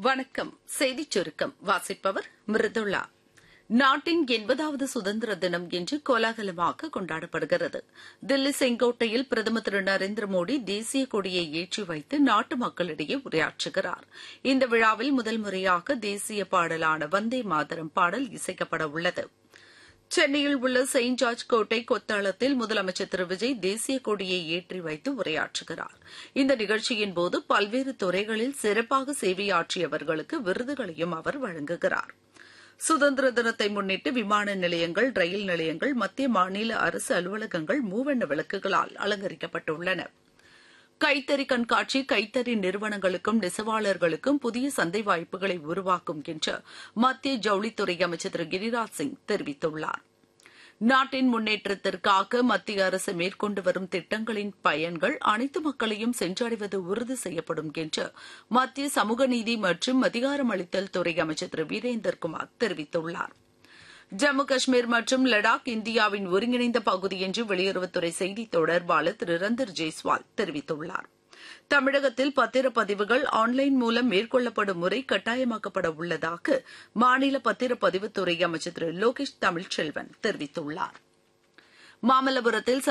வணக்கம் செய்திச் சுருக்கம் வாசிப்பவர் மிருதுளா நாட்டின் எண்பதாவது சுதந்திர தினம் இன்று கோலாகலமாக கொண்டாடப்படுகிறது தில்லி செங்கோட்டையில் பிரதமர் திரு நரேந்திர மோடி தேசிய கொடியை ஏற்றி வைத்து நாட்டு மக்களிடையே உரையாற்றுகிறார் இந்த விழாவில் முதல் முறையாக தேசிய பாடலான வந்தே மாதரம் பாடல் இசைக்கப்பட உள்ளது சென்னையில் உள்ள செயின்ட் ஜார்ஜ் கோட்டை கொத்தளத்தில் முதலமைச்சர் திரு விஜய் தேசிய கொடியை ஏற்றி வைத்து உரையாற்றுகிறார் இந்த நிகழ்ச்சியின் போது பல்வேறு துறைகளில் சிறப்பாக சேவையாற்றியவர்களுக்கு விருதுகளையும் அவர் வழங்குகிறார் சுதந்திர தினத்தை முன்னிட்டு விமான நிலையங்கள் ரயில் நிலையங்கள் மத்திய மாநில அரசு அலுவலகங்கள் மூவண்ண விளக்குகளால் அலங்கரிக்கப்பட்டுள்ளன கைத்தறி கண்காட்சி கைத்தறி நிறுவனங்களுக்கும் நெசவாளர்களுக்கும் புதிய சந்தை வாய்ப்புகளை உருவாக்கும் என்று மத்திய ஜவுளித்துறை அமைச்சர் திரு கிரிராஜ் சிங் தெரிவித்துள்ளார் நாட்டின் முன்னேற்றத்திற்காக மத்திய அரசு மேற்கொண்டு வரும் திட்டங்களின் பயன்கள் அனைத்து மக்களையும் சென்றடைவது உறுதி செய்யப்படும் என்று மத்திய சமூக நீதி மற்றும் அதிகாரமளித்தல் துறை அமைச்சர் திரு வீரேந்தர் தெரிவித்துள்ளார் ஜம்மு காஷ்மீர் மற்றும் லடாக் இந்தியாவின் ஒருங்கிணைந்த பகுதி என்று வெளியுறவுத்துறை செய்தி தொடர்பாளர் திரு ரந்தர் ஜெய்ஸ்வால் தெரிவித்துள்ளார் தமிழகத்தில் பத்திரப்பதிவுகள் ஆன்லைன் மூலம் மேற்கொள்ளப்படும் முறை கட்டாயமாக்கப்பட உள்ளதாக மாநில பத்திரப்பதிவுத்துறை அமைச்சர் திரு லோகேஷ் தமிழ்ச்செல்வன் தெரிவித்துள்ளார் மாமல்லபுரத்தில்